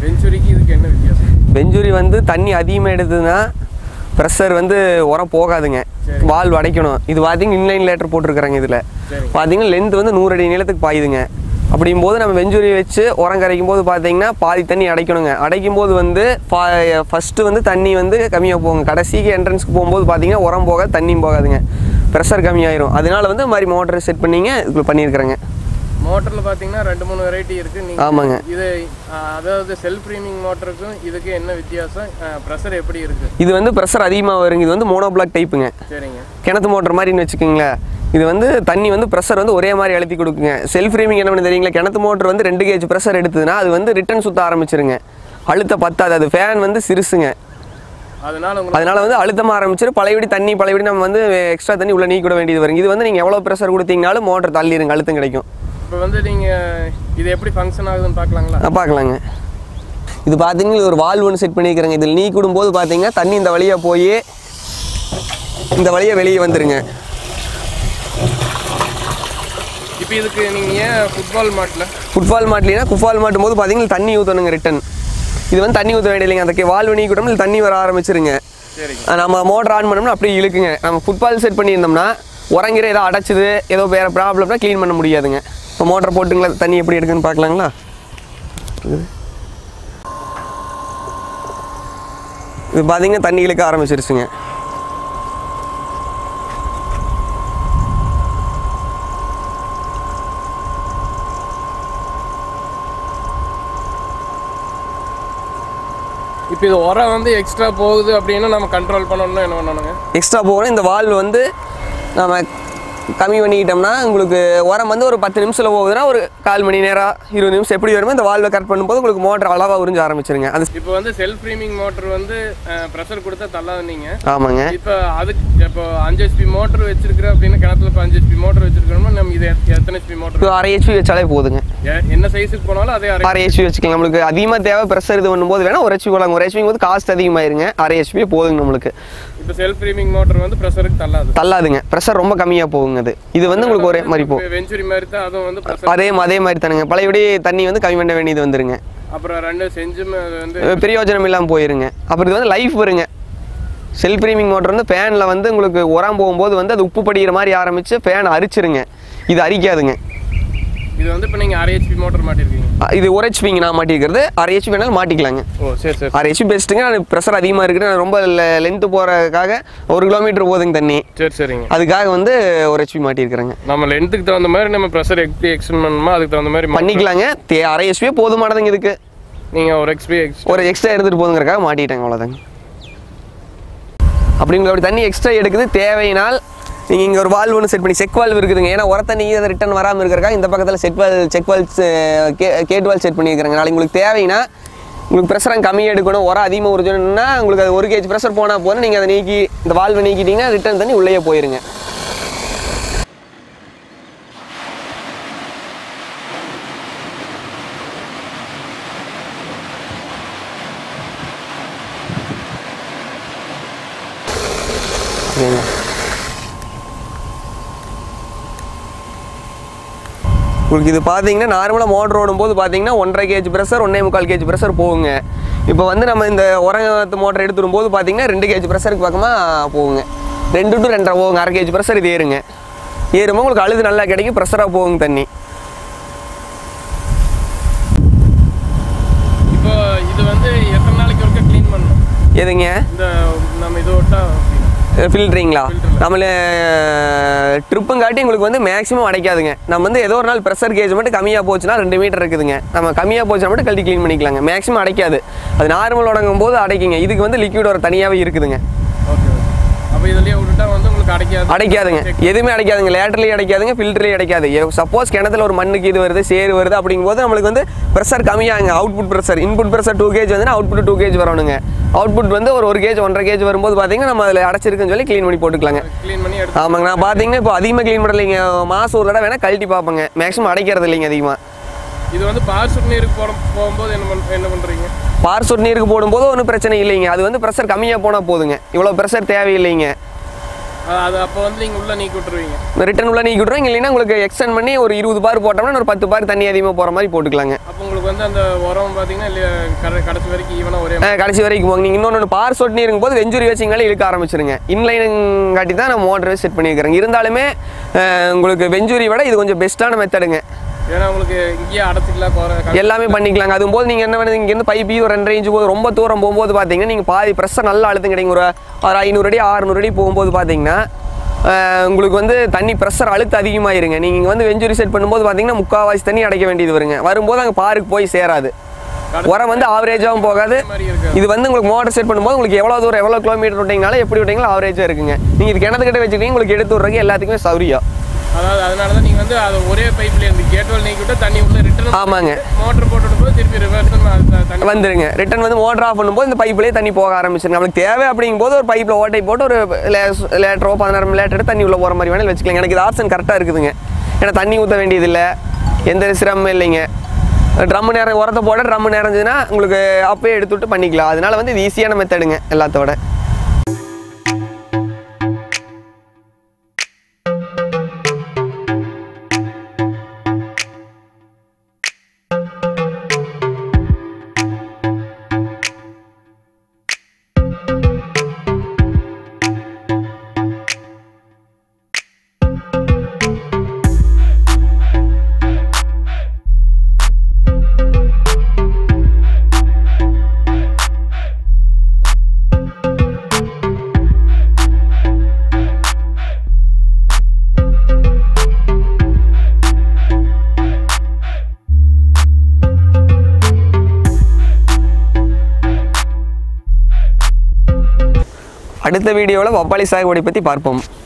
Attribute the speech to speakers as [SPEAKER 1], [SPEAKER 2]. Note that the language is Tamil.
[SPEAKER 1] வெஞ்சுரிக்கு இதுக்கு என்ன வித்தியாசம்
[SPEAKER 2] வெஞ்சூரி வந்து தண்ணி அதிகமாக எடுத்ததுன்னா ப்ரெஷர் வந்து உரம் போகாதுங்க
[SPEAKER 1] சரி.
[SPEAKER 2] வால்வு அடைக்கணும் இது பார்த்தீங்கன்னா இன்லைன் லேட்டர் போட்டிருக்கிறாங்க இதில்
[SPEAKER 1] சரி.
[SPEAKER 2] பார்த்தீங்கன்னா லென்த் வந்து நூறு அடி நீளத்துக்கு பாயுதுங்க அப்படியும் போது நம்ம வெஞ்சூரி வச்சு உரம் கரைக்கும் போது பார்த்தீங்கன்னா பாதி தண்ணி அடைக்கணுங்க அடைக்கும் போது வந்து ஃபஸ்ட்டு வந்து தண்ணி வந்து கம்மியாக போகுங்க கடைசிக்கு என்ட்ரன்ஸ்க்கு போகும்போது பார்த்தீங்கன்னா உரம் போகாது தண்ணியும் போகாதுங்க ப்ரெஷர் கம்மியாயிரும் அதனால வந்து இந்த மாதிரி மோட்டர் செட் பண்ணிங்க இதுக்குள்ள பண்ணியிருக்கிறேங்க
[SPEAKER 1] மோட்டர்ல பாத்தீங்கன்னா ரெண்டு மூணு வெரைட்டி இருக்கு நீங்க
[SPEAKER 2] ஆமாங்க.
[SPEAKER 1] இது ஆ, அதாவது செல்ஃப் ரீமிங் மோட்டருக்கும் இதுக்கு என்ன வித்தியாசம் ப்ரெஷர் எப்படி இருக்கு
[SPEAKER 2] இது வந்து ப்ரெஷர் அதிகமாக வருங்க இது வந்து மோனோபிளாக் டைப்புங்க
[SPEAKER 1] சரிங்க
[SPEAKER 2] கிணத்து மோட்டர் மாதிரின்னு வச்சுக்கோங்களேன் இது வந்து தண்ணி வந்து ப்ரெஷர் வந்து ஒரே மாதிரி அழுத்தி கொடுக்குங்க செல்ஃப் ரீமிங் என்ன பண்ணி தெரியுங்களா கிணத்து மோட்டர் வந்து ரெண்டு கேஜ் ப்ரெஷர் எடுத்ததுன்னா அது வந்து ரிட்டர்ன் சுத்த ஆரம்பிச்சிருங்க அழுத்த பத்தாது அது ஃபேன் வந்து சிறுசுங்க
[SPEAKER 1] அதனால உங்களுக்கு
[SPEAKER 2] அதனால வந்து அழுத்தமாக ஆரம்பிச்சிரு பழையபடி தண்ணி பழையபடி நம்ம வந்து எக்ஸ்ட்ரா தண்ணி உள்ள நீக்க விட வேண்டியது வருங்க இது வந்து நீங்கள் எவ்வளோ ப்ரெஷர் கொடுத்தீங்கனாலும் மோட்டர் தள்ளிடுங்க அழுத்தம் கிடைக்கும்
[SPEAKER 1] இப்போ வந்து நீங்க இது எப்படி ஃபங்க்ஷன் ஆகுதுன்னு பார்க்கலாங்களா
[SPEAKER 2] ஆ, பார்க்கலாங்க இது பார்த்தீங்கன்னா இது ஒரு வால்வு ஒன்று செட் பண்ணியிருக்கிறேங்க இதில் நீ போது பார்த்தீங்கன்னா தண்ணி இந்த வழியாக போய் இந்த வழியாக வெளியே வந்துருங்க
[SPEAKER 1] இப்போ இதுக்கு நீங்க ஏன் ஃபுட்பால் மாட்டில்
[SPEAKER 2] ஃபுட்பால் மாட்டலினா குஃபால் மாட்டும் போது பார்த்தீங்கன்னா தண்ணி ஊற்றணுங்க ரிட்டன் இது வந்து தண்ணி ஊற்ற வேண்டியதில்லைங்க அந்த வால்வு நீ கூட தண்ணி வர ஆரம்பிச்சிருங்க
[SPEAKER 1] சரிங்க
[SPEAKER 2] அஹ் நம்ம மோட்டர் ஆன் பண்ணோம்னா அப்படியே இழுக்குங்க நம்ம ஃபுட்பால் செட் பண்ணியிருந்தோம்னா உறங்கிற ஏதோ அடைச்சிது ஏதோ வேறு ப்ராப்ளம்னா க்ளீன் பண்ண முடியாதுங்க இப்போ மோட்டர் போட்டுங்களா தண்ணி எப்படி எடுக்குன்னு பார்க்கலாங்களா இது பார்த்தீங்கன்னா தண்ணி இழுக்க ஆரம்பிச்சிருச்சுங்க
[SPEAKER 1] இப்போ இது உரம் வந்து எக்ஸ்ட்ரா போகுது அப்படின்னா நம்ம கண்ட்ரோல் பண்ணணும்னா என்ன பண்ணணுங்க
[SPEAKER 2] எக்ஸ்ட்ரா போகணும் இந்த வால்வு வந்து நம்ம கம்மி பண்ணிக்கிட்டோம்னா உங்களுக்கு உரம் வந்து ஒரு பத்து நிமிஷத்தில் போகுதுன்னா ஒரு கால் மணி நேரம் இருபது நிமிஷம் எப்படி வருமோ இந்த வால்வை கட் பண்ணும்போது உங்களுக்கு மோட்டர் அளவாக உறிஞ்ச ஆரம்பிச்சிருங்க அது
[SPEAKER 1] இப்போ வந்து செல்ஃப் ரீமிங் மோட்டர் வந்து ப்ரெஷர் கொடுத்தா தள்ளாது நீங்க
[SPEAKER 2] ஆமாங்க
[SPEAKER 1] இப்போ அதுக்கு இப்போ அஞ்சு ஹெச்பி மோட்டர் வச்சிருக்கிற அப்படின்னா கிணத்துல இப்போ அஞ்சு ஹெச்பி மோட்டர் வச்சிருக்கோம்னா நம்ம இது எத்த- எத்தனை ஹெச்பி மோட்டர்
[SPEAKER 2] இப்போ அரை ஹெச்பி வச்சாலே போதுங்க
[SPEAKER 1] என்ன சைஸுக்கு போனாலும் அதே அரை
[SPEAKER 2] அரை ஹெச்பி வச்சுக்கலாம் நம்மளுக்கு அதிகமாக தேவை ப்ரெஷர் இது பண்ணும்போது வேணால் ஒரு ஹெச்பி போகலாம் ஒரு ஹெச்பி போது காஸ்ட் அதிகமாயிருங்க அரை ஹெச்பி போதுங்க நம்மளுக்கு
[SPEAKER 1] இப்போ செல்ஃப் ரீமிங் மோட்டர் வந்து ப்ரெஷருக்கு தள்ளாது
[SPEAKER 2] தள்ளாதுங்க ப்ரெஷர் ரொம்ப கம்மியாக போகுங்க அது இது வந்து உங்களுக்கு ஒரே மாதிரி போகும்
[SPEAKER 1] இப்போ வெஞ்சுரி மாதிரி தான் அதுவும் வந்து ப்ரெஷர்
[SPEAKER 2] அதே அதே மாதிரி தானுங்க பழையபடி தண்ணி வந்து கம்மி பண்ண வேண்டியது வந்துருங்க
[SPEAKER 1] அப்புறம் ரெண்டு செஞ்சும் அது வந்து
[SPEAKER 2] பிரயோஜனம் இல்லாமல் போயிருங்க அப்புறம் இது வந்து லைஃப் வருங்க செல்ஃப் ப்ரீமிங் மோட்டர் வந்து ஃபேனில் வந்து உங்களுக்கு உரம் போகும்போது வந்து அது உப்பு படிக்கிற மாதிரி ஆரம்பித்து ஃபேன் அரிச்சிருங்க இது அரிக்காதுங்க
[SPEAKER 1] இது வந்து இப்போ நீங்கள் அரை ஹெச்பி மோட்டர் மாட்டிருக்கீங்க
[SPEAKER 2] அ, இது ஒரு ஹெச்பிங்க நான் மாட்டிக்கிறது அரை ஹெச்பி வேணாலும் மாட்டிக்கலாங்க
[SPEAKER 1] ஓ சரி சரி
[SPEAKER 2] அரை ஹெச்பி பெஸ்ட்டுங்க நான் ப்ரெஷர் அதிகமாக இருக்குது நான் ரொம்ப லென்த்து போகிறதுக்காக ஒரு கிலோமீட்டர் போகுதுங்க தண்ணி
[SPEAKER 1] சரி சரிங்க
[SPEAKER 2] அதுக்காக வந்து ஒரு ஹெச்பி மாட்டியிருக்கிறேங்க
[SPEAKER 1] நம்ம லென்த்துக்கு தகுந்த மாதிரி நம்ம ப்ரெஷர் எப்படி எக்ஸ்டெண்ட் பண்ணணுமோ அதுக்கு தகுந்த மாதிரி
[SPEAKER 2] பண்ணிக்கலாங்க தே அரை ஹெச்பியே போதுமானதுங்க இதுக்கு
[SPEAKER 1] நீங்கள் ஒரு எக்ஸ்பி எக்ஸ்
[SPEAKER 2] ஒரு எக்ஸ்ட்ரா எடுத்துகிட்டு போதுங்கிறக்காக மாட்டிட்டேங்க அவ்வளோதாங்க அப்படிங்கிற அப்படி தண்ணி எக்ஸ்ட்ரா எடுக்குது தேவையினால் நீங்கள் இங்கே ஒரு வால்வு ஒன்று செட் பண்ணி செக் வால்வு இருக்குதுங்க ஏன்னா உர தண்ணி அதை ரிட்டர்ன் வராமல் இருக்கிறக்காக இந்த பக்கத்தில் செட் வால் செக் வால் கே கேட் வால் செட் பண்ணியிருக்கிறேங்க நாளைக்கு உங்களுக்கு தேவைன்னா உங்களுக்கு ப்ரெஷர் கம்மியாக எடுக்கணும் உரம் அதிகமாக உறிஞ்சணும்னா உங்களுக்கு அது ஒரு கேஜ் ப்ரெஷர் போனால் போதும் நீங்கள் அதை நீக்கி இந்த வால்வை நீக்கிட்டீங்கன்னா ரிட்டர்ன் தண்ணி உள்ளேயே போயிருங்க சரிங்க உங்களுக்கு இது பார்த்தீங்கன்னா நார்மலாக மோட்டர் ஓடும்போது பார்த்தீங்கன்னா ஒன்றரை கேஜ் ப்ரெஷர் ஒன்றே முக்கால் கேஜ் ப்ரெஷர் போகுங்க இப்போ வந்து நம்ம இந்த உரங்கத்து மோட்டர் எடுத்துடும் போது பார்த்தீங்கன்னா ரெண்டு கேஜ் ப்ரெஷருக்கு பக்கமாக போகுங்க ரெண்டு டு ரெண்டரை போகுங்க அரை கேஜ் ப்ரெஷர் இது ஏறுங்க ஏறும்போது உங்களுக்கு அழுது நல்லா கிடைக்கும் ப்ரெஷராக போகுங்க தண்ணி
[SPEAKER 1] இப்போ இது வந்து எத்தனை நாளைக்கு ஒருக்கா க்ளீன் பண்ணணும்
[SPEAKER 2] எதுங்க
[SPEAKER 1] இந்த நம்ம இது விட்டா
[SPEAKER 2] ஃபில்ட்ரிங்களா நம்மள ட்ரிப்புங்காட்டி உங்களுக்கு வந்து மேக்ஸிமம் அடைக்காதுங்க நம்ம வந்து ஏதோ ஒரு நாள் ப்ரெஷர் கேஜ் மட்டும் கம்மியாக போச்சுன்னா ரெண்டு மீட்டர் இருக்குதுங்க நம்ம கம்மியாக போச்சுன்னா மட்டும் கழட்டி க்ளீன் பண்ணிக்கலாங்க மேக்ஸிமம் அடைக்காது அது நார்மல் உடங்கும் போது அடைக்குங்க இதுக்கு வந்து லிக்விட் ஒரு தனியாகவே இருக்குதுங்க
[SPEAKER 1] ஓகே அப்போ இதுலயே விட்டுட்டா வந்து உங்களுக்கு அடைக்காது
[SPEAKER 2] அடைக்காதுங்க எதுவுமே அடைக்காதுங்க லேட்டர்லேயும் அடைக்காதுங்க ஃபில்டர்லேயும் அடைக்காது சப்போஸ் கிணத்துல ஒரு மண்ணுக்கு இது வருது சேறு வருது அப்படிங்கும்போது நம்மளுக்கு வந்து ப்ரெஷர் கம்மியாகுங்க output pressure input pressure two gauge வந்து அவுட்புட் டூ கேஜ் வரணுங்க அவுட்புட் வந்து ஒரு ஒரு கேஜ் ஒன்றரை கேஜ் வரும்போது பார்த்தீங்கன்னா நம்ம அதில் அடைச்சிருக்குன்னு சொல்லி க்ளீன் பண்ணி போட்டுக்கலாங்க
[SPEAKER 1] க்ளீன் பண்ணி எடுத்து
[SPEAKER 2] ஆமாங்க நான் பார்த்தீங்கன்னா இப்போ அதிகமாக க்ளீன் பண்ணலைங்க மாதம் ஒரு தடவை வேணால் கழட்டி பார்ப்பேங்க மேக்ஸிமம் அடைக்கிறது இல்லைங்க அதிகமாக
[SPEAKER 1] இது வந்து பார் நீருக்கு போட போகும்போது என்ன பண் என்ன பண்ணுறீங்க
[SPEAKER 2] பார் சொட்டு நீருக்கு போடும்போது ஒன்றும் பிரச்சனை இல்லைங்க அது வந்து ப்ரெஷர் கம்மியாக போனால் போதுங்க இவ்வளோ ப்ரெஷர் தேவையில்லைங்க
[SPEAKER 1] அது அப்போ வந்து நீங்கள் உள்ளே நீக்கி விட்டுருவீங்க
[SPEAKER 2] இந்த ரிட்டன் உள்ள நீக்கி விட்ருவோம் இல்லைன்னா உங்களுக்கு எக்ஸ்டெண்ட் பண்ணி ஒரு இருபது பார் போட்டோம்னா ஒரு பத்து பார் தண்ணி அதிகமாக போகிற மாதிரி போட்டுக்கலாங்க
[SPEAKER 1] அப்போ உங்களுக்கு வந்து அந்த உரம் பார்த்தீங்கன்னா இல்லை கடை கடைசி வரைக்கும் ஈவனாக ஒரே
[SPEAKER 2] அஹ் கடைசி வரைக்கும் போங்க நீங்கள் இன்னொன்று பார் சொட்டு இருக்கும்போது வெஞ்சுரி வச்சிங்கனாலே இழுக்க ஆரம்பிச்சிருங்க இன்லைன் காட்டி தான் நான் மோட்டர் செட் பண்ணியிருக்கிறேன் இருந்தாலுமே அஹ் உங்களுக்கு வெஞ்சுரி விட இது கொஞ்சம் பெஸ்ட்டான மெத்தடுங்க
[SPEAKER 1] ஏன்னா உங்களுக்கு இங்கேயே அடைச்சிக்கலாம் குறை
[SPEAKER 2] எல்லாமே பண்ணிக்கலாங்க அதுவும் போது நீங்கள் என்ன பண்ணுங்க இங்கேருந்து பைப்பி ஒரு ரெண்டரை இன்ச்சு போது ரொம்ப தூரம் போகும்போது பார்த்தீங்கன்னா நீங்கள் பாதி ப்ரெஷ்ஷர் நல்லா அழுத்தம் கிடைக்கும் ஒரு ஒரு ஐநூறு அடி அறுநூறு அடி போகும்போது பார்த்தீங்கன்னா அஹ் உங்களுக்கு வந்து தண்ணி ப்ரெஷர் அழுத்த அதிகமாயிருங்க நீங்கள் வந்து வெஞ்சுரி செட் பண்ணும்போது பார்த்தீங்கன்னா முக்கால்வாசி தண்ணி அடைக்க வேண்டியது வருங்க வரும்போது அங்கே பாருக்கு போய் சேராது உரம் வந்து ஆவரேஜாகவும் போகாது
[SPEAKER 1] மாதிரி இருக்கு
[SPEAKER 2] இது வந்து உங்களுக்கு மோட்டர் செட் பண்ணும்போது உங்களுக்கு எவ்வளோ தூரம் எவ்வளோ கிலோமீட்டர் விட்டீங்கனாலும் எப்படி விட்டீங்களோ ஆவரேஜாக இருக்குங்க நீங்கள் இது கிணத்துக்கிட்ட வச்சுக்கிட்டீங்க உங்களுக்கு எடுத்து விட்றதுக்கு எல்லாத்துக்குமே சௌரியம்
[SPEAKER 1] அதாவது அதனால தான் நீங்கள் வந்து அது ஒரே பைப்ல இருந்து கேட்வல் நீக்கி விட்டு தண்ணி உள்ள ரிட்டர்ன்
[SPEAKER 2] ஆமாங்க
[SPEAKER 1] மோட்டர் போட்டு போது திருப்பி ரிவர்ஸ் தண்ணி
[SPEAKER 2] வந்துருங்க ரிட்டர்ன் வந்து மோட்டர் ஆஃப் பண்ணும்போது இந்த பைப்லேயே தண்ணி போக ஆரம்பிச்சிருங்க நம்மளுக்கு தேவை அப்படிங்கும்போது ஒரு பைப்பில் ஓட்டை போட்டு ஒரு லேட்டரோ பதினாறு லேட்டர் தண்ணி உள்ள போகிற மாதிரி வேணாலும் வச்சுக்கலாம் எனக்கு இது ஆப்ஷன் கரெக்டாக இருக்குதுங்க ஏன்னா தண்ணி ஊற்ற வேண்டியதில்லை எந்த சிரமமும் இல்லைங்க ட்ரம் நேரம் உரத்தை போட ட்ரம் நிறைஞ்சதுன்னா உங்களுக்கு அப்பயே எடுத்து விட்டு பண்ணிக்கலாம் அதனால வந்து இது ஈஸியான மெத்தடுங்க எல்லாத்தோட அடுத்த வீடியோவில் பப்பாளி சாகுபடி பற்றி பார்ப்போம்